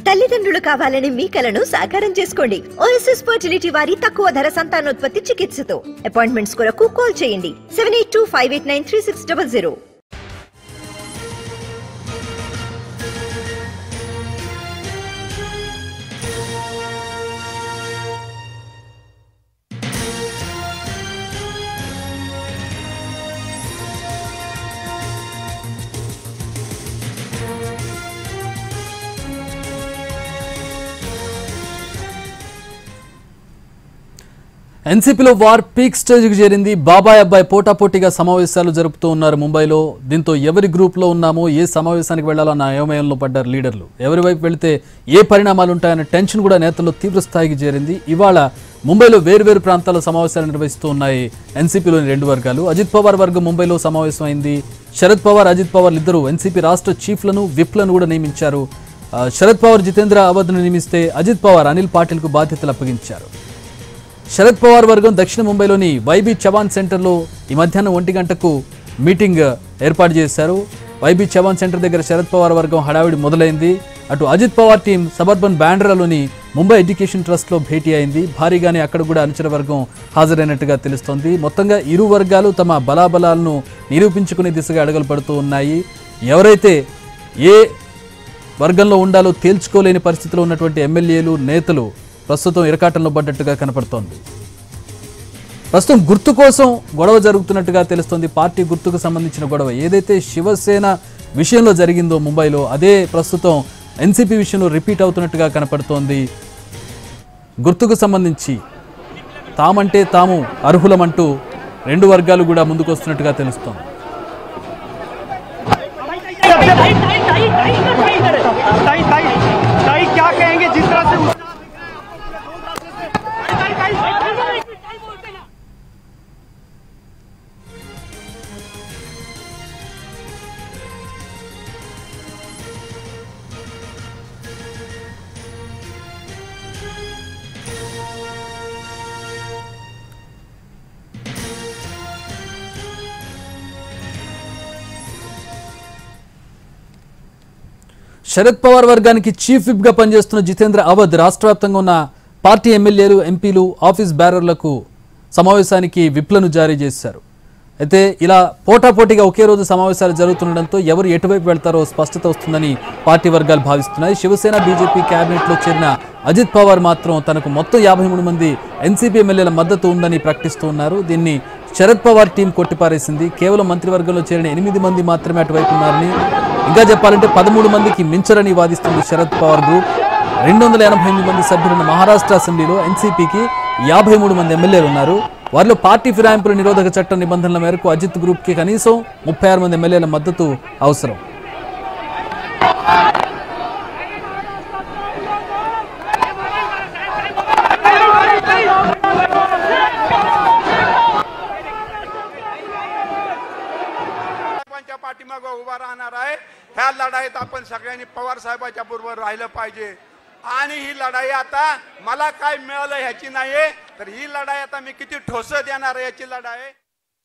తల్లిదండ్రులు కావాలని మీ కలను సాకారం చేసుకోండి ఓఎస్ఎస్ ఫర్టిలిటీ వారి తక్కువ ధర సంతానోత్పత్తి చికిత్సతో అపాయింట్మెంట్స్ కొరకు కాల్ చేయండి seven eight two five eight nine three six double zero ఎన్సీపీలో వార్ పీక్ స్టేజ్కి చేరింది బాబాయ్ అబ్బాయి పోటాపోటీగా సమావేశాలు జరుపుతూ ఉన్నారు ముంబైలో దీంతో ఎవరి గ్రూప్లో ఉన్నామో ఏ సమావేశానికి వెళ్లాలో అన్న అయోమయంలో పడ్డారు లీడర్లు ఎవరి వైపు వెళితే ఏ పరిణామాలు ఉంటాయన్న టెన్షన్ కూడా నేతల్లో తీవ్ర స్థాయికి చేరింది ఇవాళ ముంబైలో వేర్వేరు ప్రాంతాల్లో సమావేశాలు నిర్వహిస్తూ ఉన్నాయి ఎన్సీపీలోని రెండు వర్గాలు అజిత్ పవార్ వర్గం ముంబైలో సమావేశమైంది శరద్ పవార్ అజిత్ పవార్ ఇద్దరు ఎన్సీపీ రాష్ట్ర చీఫ్లను విప్లను కూడా నియమించారు ఆ, శరద్ పవార్ జితేంద్ర అవధ్ను నియమిస్తే అజిత్ పవార్ అనిల్ పాటిల్కు బాధ్యతలు అప్పగించారు శరద్ పవార్ వర్గం దక్షిణ ముంబైలోని వైబీ చవాన్ సెంటర్లో ఈ మధ్యాహ్నం ఒంటి గంటకు మీటింగ్ ఏర్పాటు చేశారు వైబీ చవాన్ సెంటర్ దగ్గర శరద్ పవార్ వర్గం హడావిడి మొదలైంది అటు అజిత్ పవార్ టీం సబర్బన్ బ్యాండ్రాలోని ముంబై ఎడ్యుకేషన్ ట్రస్ట్లో భేటీ అయింది భారీగానే అక్కడ కూడా అనుచర వర్గం హాజరైనట్టుగా తెలుస్తోంది మొత్తంగా ఇరు వర్గాలు తమ బలాబలాలను నిరూపించుకునే దిశగా అడుగులు పడుతూ ఉన్నాయి ఎవరైతే ఏ వర్గంలో ఉండాలో తేల్చుకోలేని పరిస్థితిలో ఉన్నటువంటి ఎమ్మెల్యేలు నేతలు ప్రస్తుతం ఇరకాటంలో పడ్డట్టుగా కనపడుతోంది ప్రస్తుతం గుర్తు కోసం గొడవ జరుగుతున్నట్టుగా తెలుస్తోంది పార్టీ గుర్తుకు సంబంధించిన గొడవ ఏదైతే శివసేన విషయంలో జరిగిందో ముంబైలో అదే ప్రస్తుతం ఎన్సీపీ విషయంలో రిపీట్ అవుతున్నట్టుగా కనపడుతోంది గుర్తుకు సంబంధించి తామంటే తాము అర్హులమంటూ రెండు వర్గాలు కూడా ముందుకు వస్తున్నట్టుగా తెలుస్తోంది ताई ताई ताई क्या कहेंगे जिस तरह से उस- శరద్ పవార్ వర్గానికి చీఫ్ విప్ గా పనిచేస్తున్న జితేంద్ర అవధ్ రాష్ట్ర వ్యాప్తంగా ఉన్న పార్టీ ఎమ్మెల్యేలు ఎంపీలు ఆఫీస్ బ్యారర్లకు సమావేశానికి విప్లను జారీ చేశారు అయితే ఇలా పోటాపోటీగా ఒకే రోజు సమావేశాలు జరుగుతుండడంతో ఎవరు ఎటువైపు వెళ్తారో స్పష్టత వస్తుందని పార్టీ వర్గాలు భావిస్తున్నాయి శివసేన బీజేపీ కేబినెట్లో చేరిన అజిత్ పవార్ మాత్రం తనకు మొత్తం యాభై మూడు మంది ఎన్సీపీ ఎమ్మెల్యేల మద్దతు ఉందని ప్రకటిస్తూ ఉన్నారు దీన్ని శరద్ పవార్ టీం కొట్టిపారేసింది కేవలం మంత్రివర్గంలో చేరిన ఎనిమిది మంది మాత్రమే అటువైపు ఉన్నారని ఇంకా చెప్పాలంటే పదమూడు మందికి మించరని వాదిస్తుంది శరద్ పవార్ గ్రూప్ రెండు వందల ఎనభై ఎనిమిది మంది సభ్యులున్న మహారాష్ట్ర అసెంబ్లీలో ఎన్సీపీకి యాభై మూడు మంది ఎమ్మెల్యేలు ఉన్నారు వారిలో పార్టీ ఫిరాయింపుల నిరోధక చట్టం నిబంధనల మేరకు అజిత్ గ్రూప్కి కనీసం ముప్పై ఆరు మంది ఎమ్మెల్యేల మద్దతు అవసరం सरपंचच्या पाठीमागं उभा राहणार आहे ह्या लढाईत आपण सगळ्यांनी पवार साहेबाच्या बरोबर राहिलं पाहिजे आणि ही लढाई आता मला काय मिळालं ह्याची नाही तर ही लढाई आता मी किती ठोस देणार आहे याची लढाई आहे.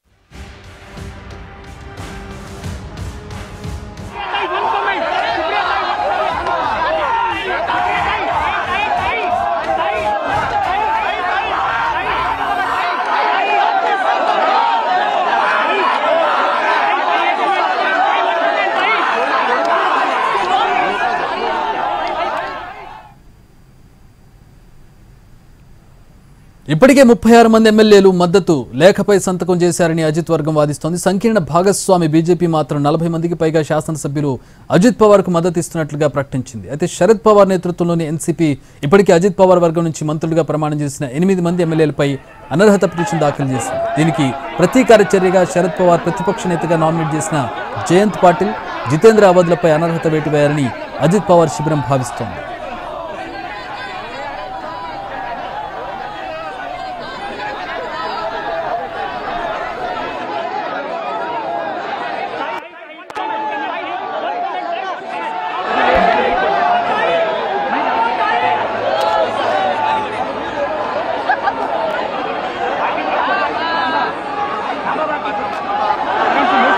ఇప్పటికే ముప్పై ఆరు మంది ఎమ్మెల్యేలు మద్దతు లేఖపై సంతకం చేశారని అజిత్ వర్గం వాదిస్తోంది సంకీర్ణ భాగస్వామి బీజేపీ మాత్రం నలభై మందికి పైగా శాసనసభ్యులు అజిత్ పవార్కు మద్దతు ఇస్తున్నట్లుగా ప్రకటించింది అయితే శరద్ పవార్ నేతృత్వంలోని ఎన్సీపీ ఇప్పటికే అజిత్ పవార్ వర్గం నుంచి మంత్రులుగా ప్రమాణం చేసిన ఎనిమిది మంది ఎమ్మెల్యేలపై అనర్హత పిటిషన్ దాఖలు చేసింది దీనికి ప్రతీకార చర్యగా శరద్ పవార్ ప్రతిపక్ష నేతగా నామినేట్ చేసిన జయంత్ పాటిల్ జితేంద్ర అవధ్లపై అనర్హత వేటు వేయాలని అజిత్ పవార్ శిబిరం భావిస్తోంది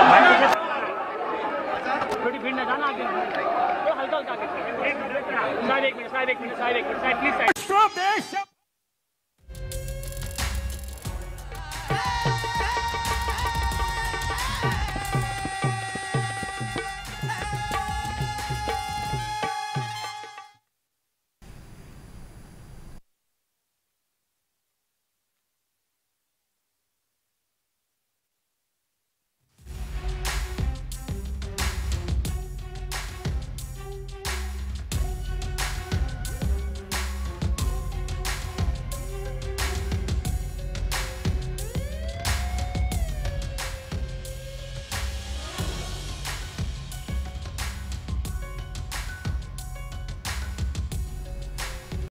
थोड़ी भीड़ न जाना आगे थोड़ा हल्का हल्का आगे। एक मिनट साहेब एक मिनिट साहेब एक मिनिट साहेब प्लीज साहेब